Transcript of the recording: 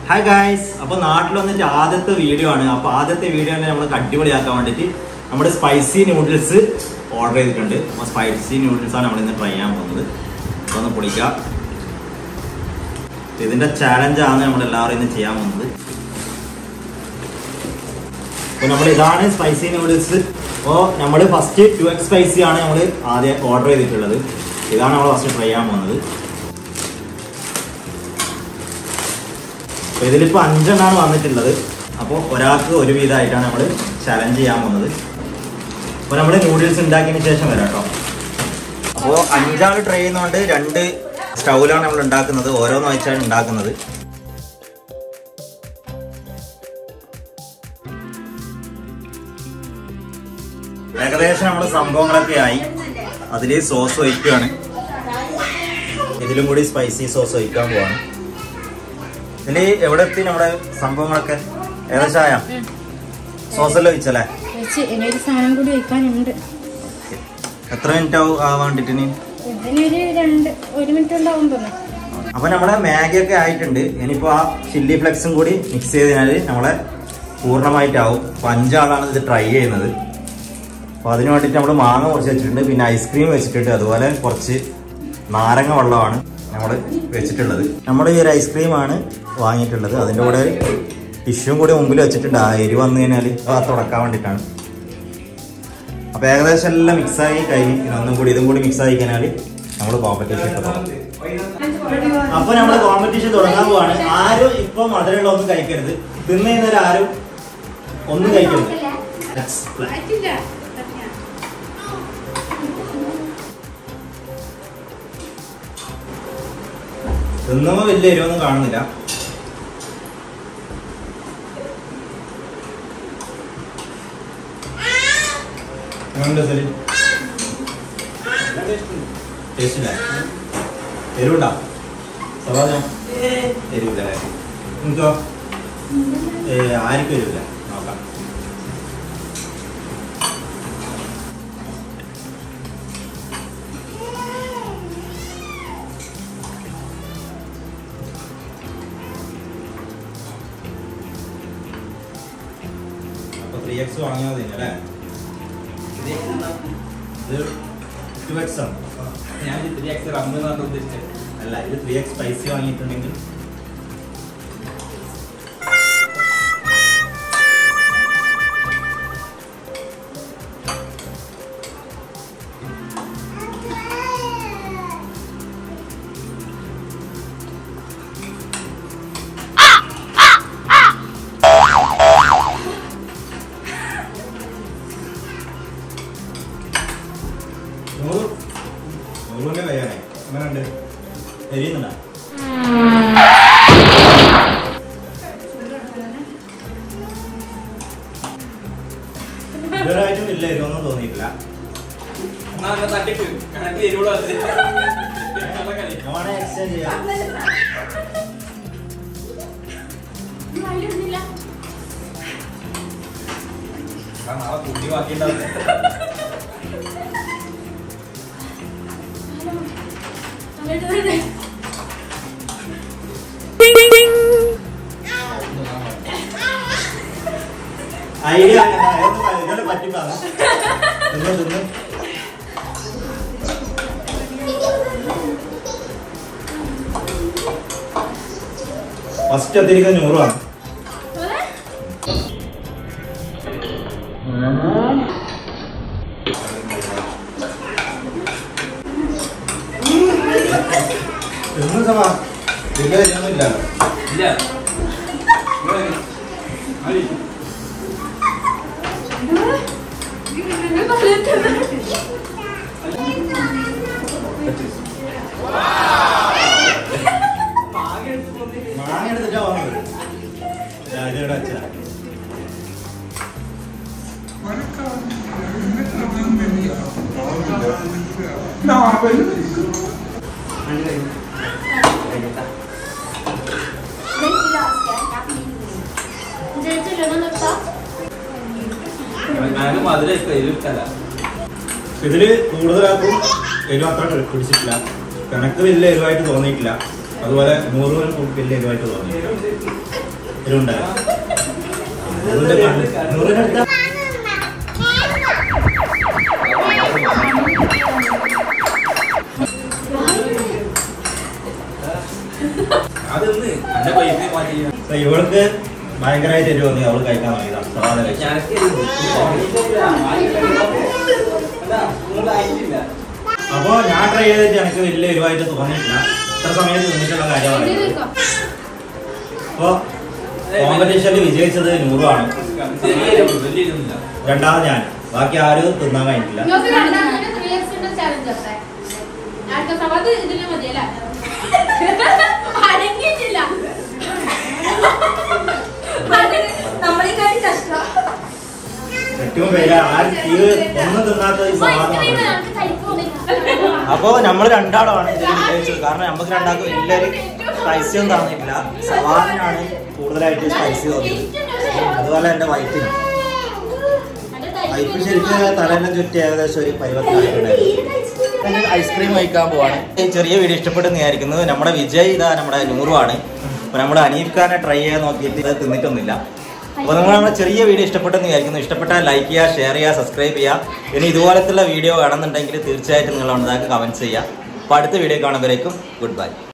Hi guys അപ്പൊ നാട്ടിൽ വന്നിട്ട് ആദ്യത്തെ വീഡിയോ ആണ് അപ്പൊ ആദ്യത്തെ വീഡിയോ തന്നെ നമ്മൾ അടിപൊളിയാക്കാൻ വേണ്ടിയിട്ട് നമ്മുടെ സ്പൈസി നൂഡിൽസ് ഓർഡർ ചെയ്തിട്ടുണ്ട് അപ്പൊ സ്പൈസി നൂഡിൽസ് ആണ് നമ്മൾ ഇന്ന് ട്രൈ ചെയ്യാൻ പോകുന്നത് അപ്പൊ ഒന്ന് പൊളിക്കാം ഇതിന്റെ ചാലഞ്ചാണ് നമ്മൾ എല്ലാവരും ഇന്ന് ചെയ്യാൻ പോകുന്നത് അപ്പൊ നമ്മൾ ഇതാണ് സ്പൈസി നൂഡിൽസ് അപ്പോൾ നമ്മൾ ഫസ്റ്റ് ടു എക്സ് സ്പൈസി ആണ് നമ്മൾ ആദ്യം ഓർഡർ ചെയ്തിട്ടുള്ളത് ഇതാണ് നമ്മൾ ഫസ്റ്റ് ട്രൈ ചെയ്യാൻ പോകുന്നത് അപ്പോൾ ഇതിലിപ്പോൾ അഞ്ചെണ്ണമാണ് വന്നിട്ടുള്ളത് അപ്പോൾ ഒരാൾക്ക് ഒരു വീതമായിട്ടാണ് നമ്മൾ ചലഞ്ച് ചെയ്യാൻ പോകുന്നത് അപ്പോൾ നമ്മൾ നൂഡിൽസ് ഉണ്ടാക്കിയതിന് ശേഷം വരാം കേട്ടോ അപ്പോൾ അഞ്ചാൾ ട്രൈ ചെയ്യുന്നതുകൊണ്ട് രണ്ട് സ്റ്റൗവിലാണ് നമ്മൾ ഉണ്ടാക്കുന്നത് ഓരോന്ന് വെച്ചാണ് ഉണ്ടാക്കുന്നത് ഏകദേശം നമ്മുടെ സംഭവങ്ങളൊക്കെ ആയി അതിൽ സോസ് ഒഴിക്കുകയാണ് ഇതിലും കൂടി സ്പൈസി സോസ് ഒഴിക്കാൻ പോവാണ് ഇതില് എവിടെ എത്തി നമ്മുടെ സംഭവങ്ങളൊക്കെ ഏകദേശം ആയ സോസെല്ലാം ഒഴിച്ചല്ലേ വെച്ച് ഇനി ഒരു സാധനം കൂടി വയ്ക്കാനുണ്ട് എത്ര മിനിറ്റ് ആവും ആവാൻ വേണ്ടിട്ട് ഇനി ഇതിനൊരു രണ്ട് ഒരു മിനിറ്റ് ഉണ്ടാവും തോന്നുന്നു അപ്പൊ നമ്മുടെ മാഗി ഒക്കെ ആയിട്ടുണ്ട് ഇനിയിപ്പോ ആ ചില്ലി ഫ്ലെക്സും കൂടി മിക്സ് ചെയ്തതിനാല് നമ്മളെ പൂർണ്ണമായിട്ടാവും അപ്പൊ അഞ്ചാളാണ് ഇത് ട്രൈ ചെയ്യുന്നത് അപ്പൊ അതിന് വേണ്ടിയിട്ട് നമ്മൾ മാങ്ങ കുറച്ച് വെച്ചിട്ടുണ്ട് പിന്നെ ഐസ്ക്രീം വെച്ചിട്ടുണ്ട് അതുപോലെ കുറച്ച് നാരങ്ങ വെള്ളമാണ് നമ്മൾ വെച്ചിട്ടുള്ളത് നമ്മൾ ഈ ഒരു ഐസ്ക്രീമാണ് വാങ്ങിയിട്ടുള്ളത് അതിൻ്റെ കൂടെ ടിഷ്യൂം കൂടി മുമ്പിൽ വെച്ചിട്ടുണ്ട് ആ എരി വന്നു കഴിഞ്ഞാൽ ആ തുടക്കാൻ വേണ്ടിയിട്ടാണ് അപ്പൊ ഏകദേശം എല്ലാം മിക്സായി കഴിഞ്ഞ് ഇനി ഒന്നും കൂടി ഇതും കൂടി മിക്സ് ആയി കഴിഞ്ഞാൽ നമ്മൾ കോമ്പറ്റീഷൻ ഒക്കെ തുടങ്ങും അപ്പൊ നമ്മള് കോമ്പറ്റീഷൻ തുടങ്ങാൻ പോവാണ് ആരും ഇപ്പൊ മധുരമുള്ള ഒന്നും കഴിക്കരുത് തിന്നു കഴിഞ്ഞാൽ ആരും ഒന്നും കഴിക്കരുത് Let's play. തിന്നുമ്പോ വലിയ എരിവൊന്നും കാണുന്നില്ല എങ്ങനെയുണ്ട് സലീം? ടേസ്റ്റ് ഇല്ല എരിവുണ്ടാ സവാദ എരിവില്ല എനിക്കോ ഏ ആർക്കും എരിവില്ല നോക്കാം അപ്പൊ ത്രീ എക്സ് വാങ്ങിയാൽ മതി അല്ലേ ഇത് ടു എക്സ് ആണ് ഞാൻ ത്രീ എക്സ് റമ്മ് എന്നാണ് ഉദ്ദേശിച്ചത് അല്ല ഇത് ത്രീ എക്സ് സ്പൈസി വാങ്ങിയിട്ടുണ്ടെങ്കിൽ നൂറ് നൂറിന്റെ കയ്യാണേ എങ്ങനെയുണ്ട് എരിയുന്നുണ്ടോ ഇതുവരായിട്ടും ഇല്ല എരിവൊന്നും തോന്നിയിട്ടില്ല എന്നാ എന്നാ തട്ടിപ്പ് കണക്ക് എരിവുള്ള നല്ല കളി വേണേ എക്സ്ചേഞ്ച് ചെയ്യാം ആ, നാളെ കുട്ടി ബാക്കിയുണ്ടാവും ഐഡിയ ഇതെല്ലാം പറ്റിപ്പാണ് തിന്ന് തിന്ന് ഫസ്റ്റ് എത്തിയിരിക്കുന്ന നൂറാണ് തിന്നു സമാ വലിയ ഇതൊന്നും ഇല്ലല്ലോ ഇല്ല ഇങ്ങള് അടി. മാങ്ങ എടുത്തിട്ടാ വന്നത് രാജയുടെ അച്ഛനാ ഞാൻ മധുര എരിവിട്ടല്ല ഇതില് കൂടുതലാക്കും എരിവ് അത്ര പിടിച്ചിട്ടില്ല കണക്ക് വലിയ എരിവായിട്ട് തോന്നിയിട്ടില്ല അതുപോലെ നൂറുവിനും വലിയ ഇതുമായിട്ട് തോന്നി ഇതിലുണ്ടായോ നൂറിന്റെ കണ്ണ് നൂറിനെടുത്ത അതൊന്ന് എന്റെ പൈസ മാറ്റി അപ്പൊ ഇവൾക്ക് ഭയങ്കരമായിട്ട് എരിവ് തോന്നി അവൾ കഴിക്കാൻ തുടങ്ങിയതാണ് സവാദ കഴിച്ചു അപ്പോ ഞാൻ ട്രൈ ചെയ്തിട്ട് എനിക്ക് വലിയ എരിവായിട്ട് തോന്നിയിട്ടില്ല ഇത്ര സമയത്ത് തിന്നിട്ടുള്ള കാര്യമാണ് ഇതിലേക്കോ? അപ്പോ കോമ്പറ്റീഷനിൽ വിജയിച്ചത് നൂറുമാണ് വലിയൊന്നുമില്ല രണ്ടാമത് ഞാൻ ബാക്കി ആരും തിന്നാൻ കഴിഞ്ഞില്ല നിങ്ങൾക്ക് രണ്ടാമത്തെ ത്രീ ഇയേഴ്സിന്റെ ചാലഞ്ച് അത്രേ അടുത്ത സവാദ് ഇതിന് മതിയല്ലേ അടങ്ങിയിട്ടില്ല നമ്മളെക്കാട്ടി കഷ്ടം ഏറ്റവും പേര് ആരും തീരെ ഒന്നും തിന്നാത്ത ഈ സവാദ അപ്പോ നമ്മൾ രണ്ടാളാണ് ഇതിൽ വിജയിച്ചത് കാരണം നമുക്ക് രണ്ടാൾക്കും വലിയൊരു സ്പൈസി ഒന്നും തന്നിട്ടില്ല സവാദിനാണ് കൂടുതലായിട്ട് സ്പൈസി തോന്നിയത് അതുപോലെ എന്റെ വൈഫിന് വൈഫ് ശരിക്കും തലേനെ ചുറ്റി ഏകദേശം ഒരു പരുവത്തിലായിട്ടുണ്ടായിരുന്നു ഐസ്ക്രീം കഴിക്കാൻ പോവാണ് ഈ ചെറിയ വീഡിയോ ഇഷ്ടപ്പെട്ടെന്ന് വിചാരിക്കുന്നത് നമ്മുടെ വിജയ് ഇതാ നമ്മുടെ നൂറുവാണ് അപ്പൊ നമ്മുടെ അനീഫ് ഖാനെ ട്രൈ ചെയ്യാൻ നോക്കിയിട്ട് ഇത് തിന്നിട്ടൊന്നുമില്ല അപ്പോൾ നിങ്ങൾ നമ്മുടെ ചെറിയ വീഡിയോ ഇഷ്ടപ്പെട്ടെന്ന് വിചാരിക്കുന്നു ഇഷ്ടപ്പെട്ടാൽ ലൈക്ക് ചെയ്യുക ഷെയർ ചെയ്യുക സബ്സ്ക്രൈബ് ചെയ്യുക ഇനി ഇതുപോലത്തുള്ള വീഡിയോ കാണുന്നുണ്ടെങ്കിൽ തീർച്ചയായിട്ടും നിങ്ങൾ ഉണ്ടാക്കി കമൻറ്റ്സ് ചെയ്യുക അപ്പോൾ അടുത്ത വീഡിയോ കാണുമ്പോഴേക്കും ഗുഡ് ബൈ